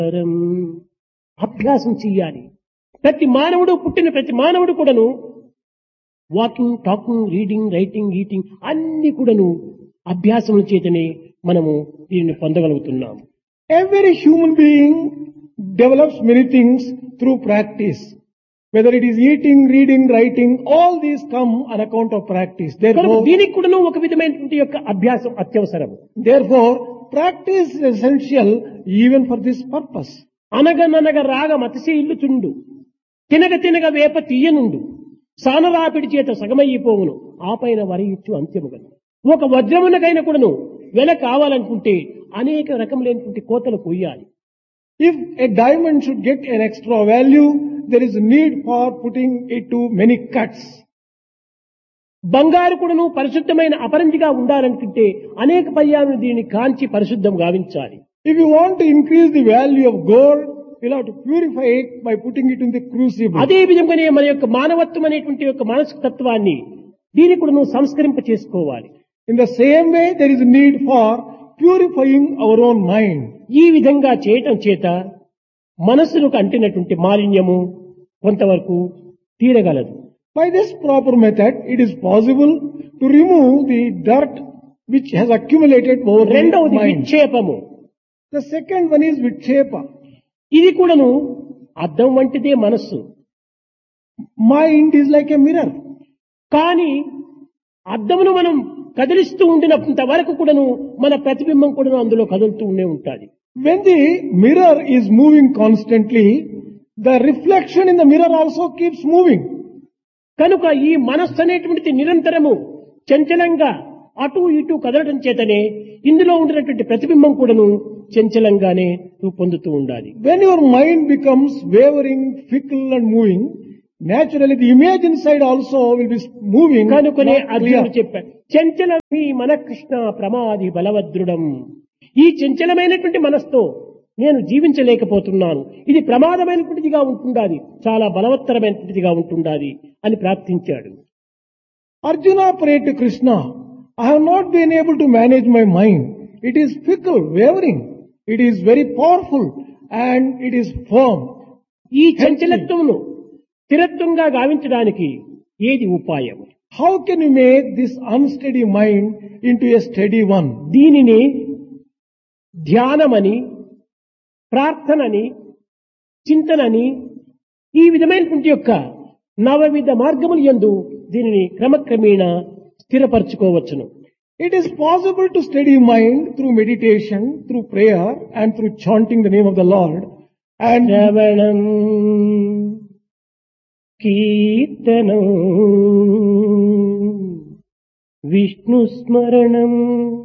పరం అభ్యాసం చెయ్యాలి ప్రతి మానవుడు పుట్టిన ప్రతి మానవుడు కూడాను walking talking reading writing eating అన్ని కూడాను అభ్యాసముల చేతనే మనము దీనిని పొందగలుగుతున్నాం Every human being develops many things through practice. Whether it is eating, reading, writing, all these come on account of practice. కనుక Therefore, దీనికి కూడాను ఒక విధమైనటువంటి యొక్క అభ్యాసం అత్యవసరం therefore, practice is essential even for this purpose. అనగననగ రాగం అతిశయిల్లుచుండు తినగ తినగ వేప తీయనుండు సానరాపిడి చేత సగమయ్యిపోవును ఆపైన వరయిచ్చు అంత్యముగను ఒక వజ్రమునకైన కూడాను వెల కావాలనుకుంటే అనేక రకములైనటువంటి కోతలు కొయ్యాలి If a diamond should get an extra value, there is need for putting it to many cuts. బంగారు కూడాను పరిశుద్ధమైన అపరంజిగా ఉండాలనుకుంటే అనేక పర్యాలను దీనిని కాంచి పరిశుద్ధం గావించాలి If you want to increase the value of gold, you'll have to purify it by putting it in the crucible. అదే విధంగానే మన యొక్క మానవత్వం అనేటువంటి యొక్క మానసిక తత్వాన్ని దీని కూడా నువ్వు సంస్కరింప చేసుకోవాలి In the same way, there is need for purifying our own mind. ఈ విధంగా చేయటం చేత మనస్సులకు అంటినటువంటి మాలిన్యము కొంతవరకు తీరగలదు By this proper method, it is possible to remove the dirt which has accumulated over the రెండవది mind. విక్షేపము The second one is vikshepa. ఇది కూడాను అద్దం వంటిదే మనస్సు Mind is like a mirror. కానీ అద్దమును మనం కదిలిస్తూ ఉండినంత వరకు కూడాను మన ప్రతిబింబం కూడాను అందులో కదులుతూ ఉండే ఉంటుంది When the mirror is moving constantly, the reflection in the mirror also keeps moving. కనుక ఈ మనస్సు అనేటువంటిది నిరంతరము చంచలంగా అటు ఇటు కదలడం చేతనే ఇందులో ఉండినటువంటి ప్రతిబింబం కూడాను చంచలంగానే రూపొందుతూ ఉండాలి When your mind becomes wavering, fickle and moving, naturally the image inside also will be moving. కనుకనే not అర్జునుడు clear. చెప్పాడు చంచలం ఈ మన కృష్ణ ప్రమాది బలవద్రుడం ఈ చంచలమైనటువంటి మనస్తో నేను జీవించలేకపోతున్నాను ఇది ప్రమాదమైనటువంటిదిగా ఉంటుండాలి చాలా బలవత్తరమైనటువంటిదిగా ఉంటుండాలి అని ప్రార్థించాడు Arjuna prayed to Krishna, I have not been able to manage my mind. It is fickle, wavering. It is very powerful and it is firm. ఈ చంచలత్వమును స్థిరత్వంగా గావించడానికి ఏది ఉపాయం How can you make this unsteady mind into a steady one? దీనిని ధ్యానమని ప్రార్థనని చింతనని ఈ విధమైనటువంటి యొక్క నవవిధ మార్గములు యందు దీనిని క్రమక్రమేణా స్థిరపరచుకోవచ్చును It is possible to steady mind through meditation, through prayer and through chanting the name of the Lord. And శ్రవణం కీర్తనం విష్ణు స్మరణం